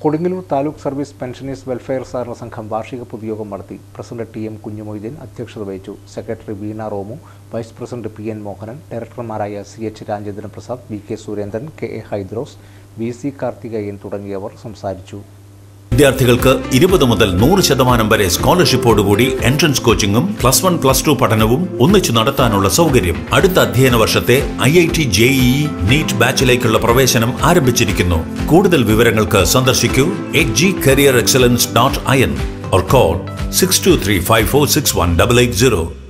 Kodungallur taluk service pensioners welfare സഹകരണ സംഘം വാർഷിക പൊതുയോഗം നടത്തി പ്രസിഡന്റ് ടി എം കുഞ്ഞുമൊയ്തീൻ അധ്യക്ഷത വഹിച്ചു secretary Veena Romu vice president P N Mohanan ഡയറക്ടർമാരായ C H Rajendran Prasad V K Surendran K A Hydros V C Karthikeyan തുടങ്ങിയവർ സംസാരിച്ചു വിദ്യാർത്ഥികൾക്ക് ഇരുപത് മുതൽ നൂറ് ശതമാനം വരെ സ്കോളർഷിപ്പോടുകൂടി എൻട്രൻസ് കോച്ചിങ്ങും പ്ലസ് വൺ പ്ലസ് ടു പഠനവും ഒന്നിച്ചു നടത്താനുള്ള സൗകര്യം അടുത്ത അധ്യയന വർഷത്തെ I I T JEE NEET ബാച്ചിലേക്കുള്ള പ്രവേശനം ആരംഭിച്ചിരിക്കുന്നു കൂടുതൽ വിവരങ്ങൾക്ക് സന്ദർശിക്കൂ H G career excellence dot I N or call six to three five four six one double eight zero